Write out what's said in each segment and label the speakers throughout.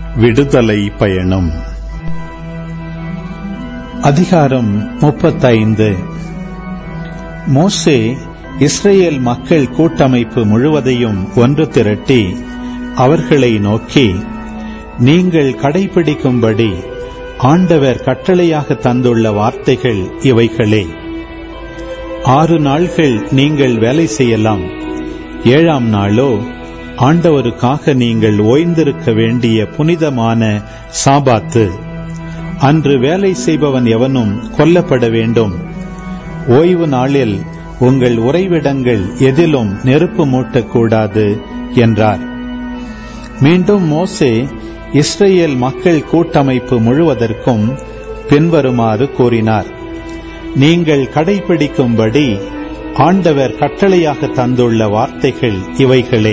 Speaker 1: விடுதலை பயணம் அதிகாரம் முப்பத்தைந்து மோசே இஸ்ரேல் மக்கள் கூட்டமைப்பு முழுவதையும் ஒன்று திரட்டி அவர்களை நோக்கி நீங்கள் கடைபிடிக்கும்படி ஆண்டவர் கட்டளையாக தந்துள்ள வார்த்தைகள் இவைகளே ஆறு நாள்கள் நீங்கள் வேலை செய்யலாம் ஏழாம் நாளோ ஆண்டவருக்காக நீங்கள் ஓய்ந்திருக்க வேண்டிய புனிதமான சாபாத்து அன்று வேலை செய்பவன் எவனும் கொல்லப்பட வேண்டும் ஓய்வு நாளில் உங்கள் உறைவிடங்கள் எதிலும் நெருப்பு மூட்டக்கூடாது என்றார் மீண்டும் மோசே இஸ்ரேல் மக்கள் கூட்டமைப்பு முழுவதற்கும் பின்வருமாறு கூறினார் நீங்கள் கடைபிடிக்கும்படி ஆண்டவர் கட்டளையாக தந்துள்ள வார்த்தைகள் இவைகளே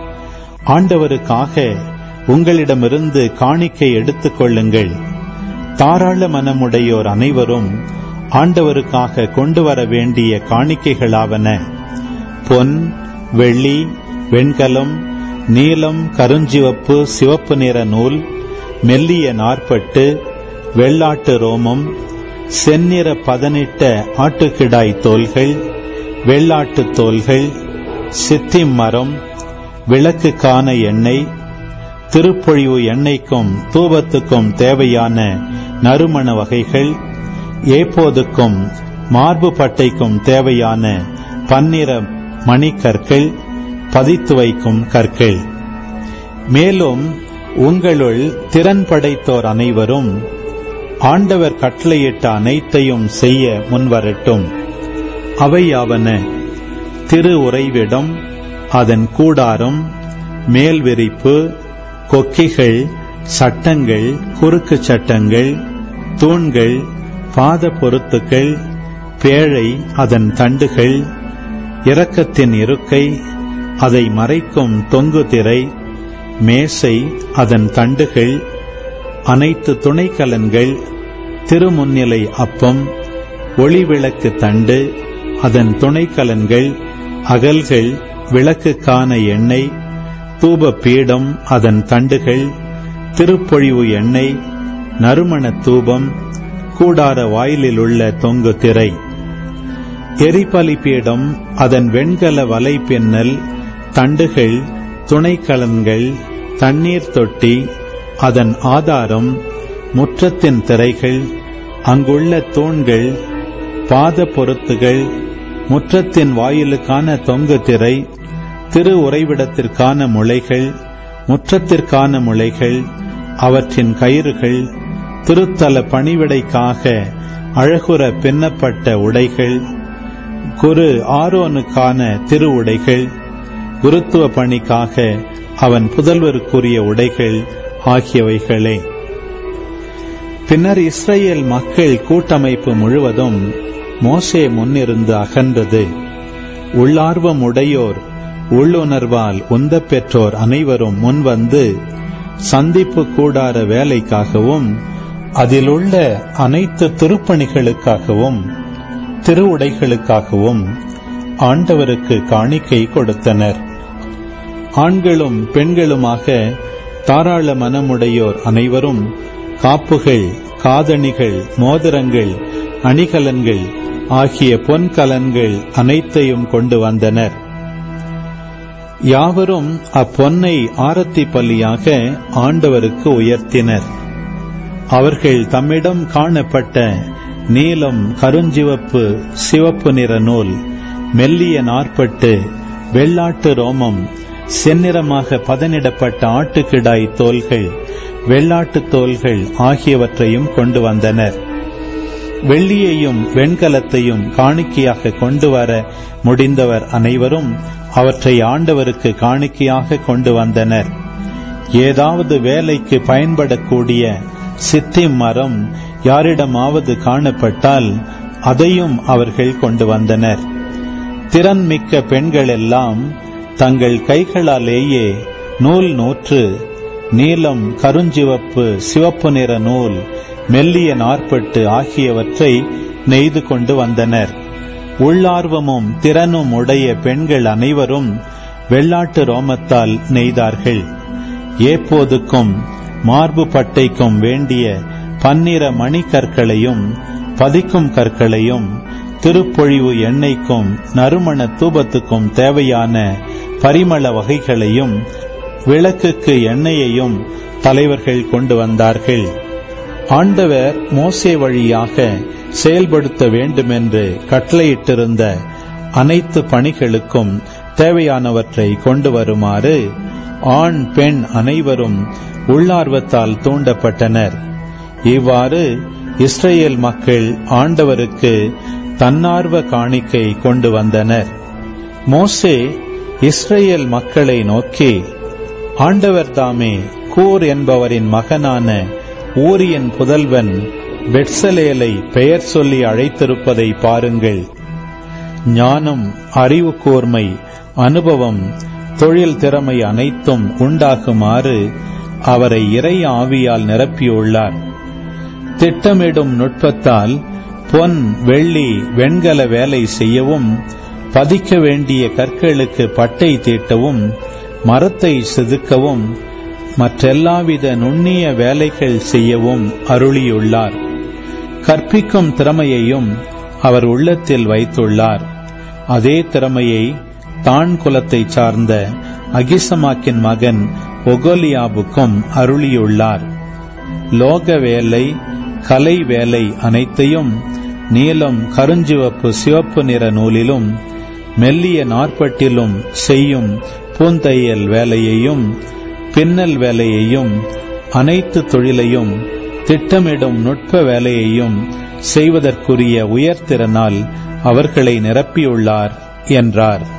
Speaker 1: ஆண்டவருக்காக உங்களிடமிருந்து காணிக்கை எடுத்துக் கொள்ளுங்கள் தாராள மனமுடையோர் அனைவரும் ஆண்டவருக்காக கொண்டு வர வேண்டிய காணிக்கைகளாவன பொன் வெள்ளி வெண்கலம் நீலம் கருஞ்சிவப்பு சிவப்பு நிற நூல் மெல்லிய நாற்பட்டு வெள்ளாட்டு ரோமம் செந்நிற பதனிட்ட ஆட்டுக்கிடாய் தோல்கள் வெள்ளாட்டு தோல்கள் சித்திம் மரம் விளக்குக்கான எண்ணெய் திருப்பொழிவு எண்ணெய்க்கும் தூபத்துக்கும் தேவையான நறுமண வகைகள் ஏப்போதுக்கும் மார்பு பட்டைக்கும் தேவையான பன்னிற மணிக்கற்கள் பதித்து வைக்கும் கற்கள் மேலும் உங்களுள் திறன் படைத்தோர் அனைவரும் ஆண்டவர் கட்டளையிட்ட அனைத்தையும் செய்ய முன்வரட்டும் அவையாவன திரு உறைவிடம் அதன் கூடாரம் மேல் விரிப்பு கொக்கிகள் சட்டங்கள் குறுக்கு சட்டங்கள் தூண்கள் பாத பொருத்துக்கள் பேழை அதன் தண்டுகள் இரக்கத்தின் இருக்கை அதை மறைக்கும் தொங்கு திரை மேசை அதன் தண்டுகள் அனைத்து துணைக்கலன்கள் திருமுன்னிலை அப்பம் ஒளிவிளக்கு தண்டு அதன் துணைக்கலன்கள் அகல்கள் விளக்குக்கான எண்ணெய் தூப பீடம் அதன் தண்டுகள் திருப்பொழிவு எண்ணெய் நறுமண தூபம் கூடார வாயிலில் உள்ள தொங்கு திரை எரிபலி பீடம் அதன் வெண்கல வலை பின்னல் தண்டுகள் துணைக்கலன்கள் தண்ணீர் தொட்டி அதன் ஆதாரம் முற்றத்தின் திரைகள் அங்குள்ள தூண்கள் பாத பொருத்துகள் முற்றத்தின் வாயிலுக்கான தொங்கு திரை திரு உறைவிடத்திற்கான முளைகள் முற்றத்திற்கான முளைகள் அவற்றின் கயிறுகள் திருத்தல பணிவிடைக்காக அழகுற பின்னப்பட்ட உடைகள் குரு ஆரோனுக்கான திரு உடைகள் குருத்துவ பணிக்காக அவன் புதல்வருக்குரிய உடைகள் ஆகியவைகளே பின்னர் இஸ்ரேல் மக்கள் கூட்டமைப்பு முழுவதும் மோசே முன்னிருந்து அகன்றது உள்ளார்வம் உடையோர் உள்ளுணர்வால் உந்த பெற்றோர் அனைவரும் முன்வந்து சந்திப்பு கூடார வேலைக்காகவும் அதிலுள்ள அனைத்து திருப்பணிகளுக்காகவும் திருவுடைகளுக்காகவும் ஆண்டவருக்கு காணிக்கை கொடுத்தனர் ஆண்களும் பெண்களுமாக தாராள மனமுடையோர் அனைவரும் காப்புகள் காதணிகள் மோதிரங்கள் அணிகலன்கள் ஆகிய பொன்கலன்கள் அனைத்தையும் கொண்டு வந்தனர் யாவரும் அப்பொன்னை ஆரத்தி பள்ளியாக ஆண்டவருக்கு உயர்த்தினர் அவர்கள் தம்மிடம் காணப்பட்ட நீலம் கருஞ்சிவப்பு சிவப்பு நிற நூல் மெல்லிய நாற்பட்டு வெள்ளாட்டு ரோமம் செந்நிறமாக பதனிடப்பட்ட ஆட்டுக்கிடாய் தோல்கள் வெள்ளாட்டு தோல்கள் ஆகியவற்றையும் கொண்டு வந்தனர் வெள்ளியையும் வெண்கலத்தையும் காணிக்கையாக கொண்டு வர முடிந்தவர் அனைவரும் அவற்றை ஆண்டவருக்கு காணிக்கையாக கொண்டு வந்தனர் ஏதாவது வேலைக்கு பயன்படக்கூடிய சித்தி மரம் யாரிடமாவது காணப்பட்டால் அதையும் அவர்கள் கொண்டு வந்தனர் திறன்மிக்க பெண்களெல்லாம் தங்கள் கைகளாலேயே நூல் நூற்று நீலம் கருஞ்சிவப்பு சிவப்பு நிற நூல் மெல்லிய நாற்பட்டு ஆகியவற்றை நெய்து கொண்டு வந்தனர் உள்ளார்வமும் திறனும் உடைய பெண்கள் அனைவரும் வெள்ளாட்டு ரோமத்தால் நெய்தார்கள் ஏப்போதுக்கும் மார்பு பட்டைக்கும் வேண்டிய பன்னிர மணிக்கற்களையும் பதிக்கும் கற்களையும் திருப்பொழிவு எண்ணெய்க்கும் நறுமண தூபத்துக்கும் தேவையான பரிமள வகைகளையும் விளக்குக்கு எண்ணெயையும் தலைவர்கள் கொண்டு வந்தார்கள் ஆண்டவர் மோசே வழியாக செயல்படுத்த வேண்டுமென்று கட்டளையிட்டிருந்த அனைத்து பணிகளுக்கும் தேவையானவற்றை கொண்டு வருமாறு ஆண் பெண் அனைவரும் உள்ளார்வத்தால் தூண்டப்பட்டனர் இவ்வாறு இஸ்ரேல் மக்கள் ஆண்டவருக்கு தன்னார்வ காணிக்கை கொண்டு வந்தனர் மோசே இஸ்ரேல் மக்களை நோக்கி ஆண்டவர் தாமே கூர் என்பவரின் மகனான ஊரியின் புதல்வன் பெட்சலேலை பெயர் சொல்லி அழைத்திருப்பதை பாருங்கள் ஞானம் அறிவு கூர்மை அனுபவம் தொழில் திறமை அனைத்தும் உண்டாகுமாறு அவரை இறை ஆவியால் நிரப்பியுள்ளார் திட்டமிடும் நுட்பத்தால் பொன் வெள்ளி வெண்கல வேலை செய்யவும் பதிக்க வேண்டிய கற்களுக்கு பட்டை தீட்டவும் மரத்தை செதுக்கவும் மற்றெல்லாவித நுண்ணிய வேலைகள் செய்யவும் அருளியுள்ளார் கற்பிக்கும் திறமையையும் அவர் உள்ளத்தில் வைத்துள்ளார் அதே திறமையை தான் குலத்தை சார்ந்த அகிசமாக்கின் மகன் ஒகோலியாவுக்கும் அருளியுள்ளார் லோக வேலை கலை வேலை அனைத்தையும் நீலம் கருஞ்சிவப்பு சிவப்பு நிற நூலிலும் மெல்லிய நாற்பட்டிலும் செய்யும் பூந்தையல் வேலையையும் பின்னல் வேலையையும் அனைத்து தொழிலையும் திட்டமிடும் நுட்ப வேலையையும் செய்வதற்குரிய உயர்திறனால் அவர்களை நிரப்பியுள்ளார் என்றார்